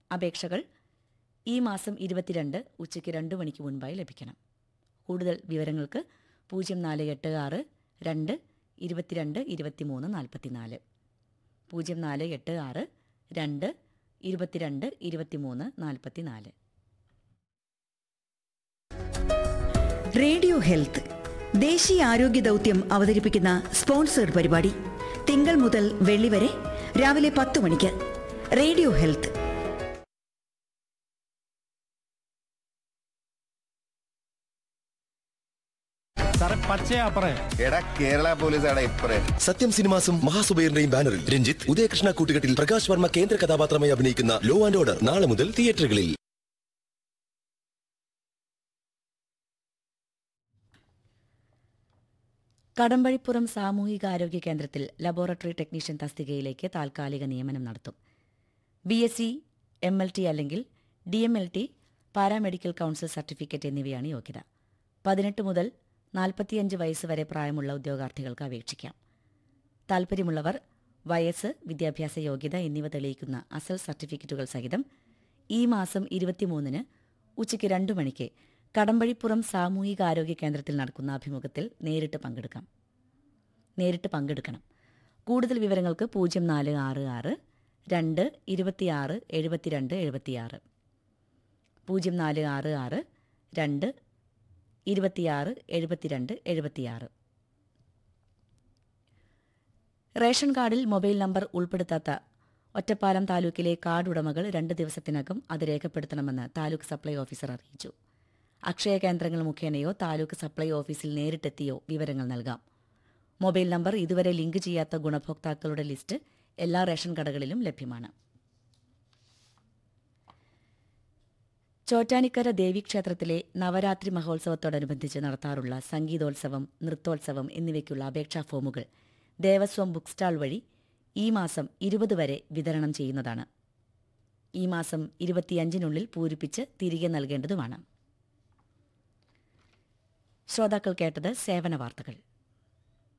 അപേക്ഷകൾ ഈ മാസം ഇരുപത്തിരണ്ട് ഉച്ചയ്ക്ക് രണ്ട് മണിക്ക് മുൻപായി ലഭിക്കണം കൂടുതൽ വിവരങ്ങൾക്ക് പൂജ്യം നാല് എട്ട് ആറ് രണ്ട് ഇരുപത്തിരണ്ട് ഇരുപത്തിമൂന്ന് നാൽപ്പത്തിനാല് പൂജ്യം നാല് എട്ട് ആറ് രണ്ട് ഇരുപത്തിരണ്ട് ഇരുപത്തിമൂന്ന് നാൽപ്പത്തിനാല് റേഡിയോ ഹെൽത്ത് ദേശീയ ആരോഗ്യ ദൗത്യം അവതരിപ്പിക്കുന്ന സ്പോൺസേഡ് പരിപാടി തിങ്കൾ മുതൽ വെള്ളി വരെ രാവിലെ പത്ത് മണിക്ക് റേഡിയോ ഹെൽത്ത് സാറേ പച്ചയാ പറയ എടാ കേരള പോലീസ് ആടാ ഇപ്പറേ സത്യം സിനിമാസും മഹാസുബൈറിന്റെയും ബാനറിൽ രഞ്ജിത്ത് ഉദയകൃഷ്ണ കൂട്ടുകെട്ടിൽ പ്രകാശ് വർമ്മ കേന്ദ്ര കഥാപാത്രമായി അഭിനയിക്കുന്ന ലോ ആൻഡ് ഓർഡർ നാളെ മുതൽ തിയേറ്ററുകളിൽ കടമ്പഴിപ്പുറം സാമൂഹികാരോഗ്യ കേന്ദ്രത്തിൽ ലബോറട്ടറി ടെക്നീഷ്യൻ തസ്തികയിലേക്ക് താൽക്കാലിക നിയമനം നടത്തും B S C M L T അല്ലെങ്കിൽ D M L T paramedical council certificate എന്നിവയാണ് യോഗ്യത പതിനെട്ട് മുതൽ നാൽപ്പത്തിയഞ്ച് വയസ്സ് വരെ പ്രായമുള്ള ഉദ്യോഗാർത്ഥികൾക്ക് അപേക്ഷിക്കാം താൽപ്പര്യമുള്ളവർ വയസ്സ് വിദ്യാഭ്യാസ യോഗ്യത എന്നിവ തെളിയിക്കുന്ന അസൽ സർട്ടിഫിക്കറ്റുകൾ സഹിതം ഈ മാസം ഇരുപത്തിമൂന്നിന് ഉച്ചയ്ക്ക് രണ്ടു മണിക്ക് കടമ്പഴിപ്പുറം സാമൂഹികാരോഗ്യ കേന്ദ്രത്തിൽ നടക്കുന്ന അഭിമുഖത്തിൽ നേരിട്ട് പങ്കെടുക്കാം നേരിട്ട് പങ്കെടുക്കണം കൂടുതൽ വിവരങ്ങൾക്ക് പൂജ്യം നാല് ആറ് ആറ് രണ്ട് ഇരുപത്തിയാറ് എഴുപത്തിരണ്ട് എഴുപത്തിയാറ് പൂജ്യം നാല് ആറ് ആറ് രണ്ട് ഇരുപത്തിയാറ് എഴുപത്തിരണ്ട് എഴുപത്തിയാറ് റേഷൻ കാർഡിൽ മൊബൈൽ നമ്പർ ഉൾപ്പെടുത്താത്ത ഒറ്റപ്പാലം താലൂക്കിലെ കാർഡ് ഉടമകൾ രണ്ട് ദിവസത്തിനകം അത് രേഖപ്പെടുത്തണമെന്ന് താലൂക്ക് സപ്ലൈ ഓഫീസർ അറിയിച്ചു അക്ഷയ കേന്ദ്രങ്ങൾ മുഖേനയോ താലൂക്ക് സപ്ലൈ ഓഫീസിൽ നേരിട്ടെത്തിയോ വിവരങ്ങൾ നൽകാം മൊബൈൽ നമ്പർ ഇതുവരെ ലിങ്ക് ചെയ്യാത്ത ഗുണഭോക്താക്കളുടെ ലിസ്റ്റ് എല്ലാ റേഷൻ കടകളിലും ലഭ്യമാണ് ചോറ്റാനിക്കര ദേവീക്ഷേത്രത്തിലെ നവരാത്രി മഹോത്സവത്തോടനുബന്ധിച്ച് നടത്താറുള്ള സംഗീതോത്സവം നൃത്തോത്സവം എന്നിവയ്ക്കുള്ള അപേക്ഷാ ഫോമുകൾ ദേവസ്വം ബുക്ക് സ്റ്റാൾ വഴി ഈ മാസം ഇരുപത് വരെ വിതരണം ചെയ്യുന്നതാണ് ഈ മാസം ഇരുപത്തിയഞ്ചിനുള്ളിൽ പൂരിപ്പിച്ച് തിരികെ നൽകേണ്ടതുമാണ് ശ്രോതാക്കൾ കേട്ടത് സേവന വാർത്തകൾ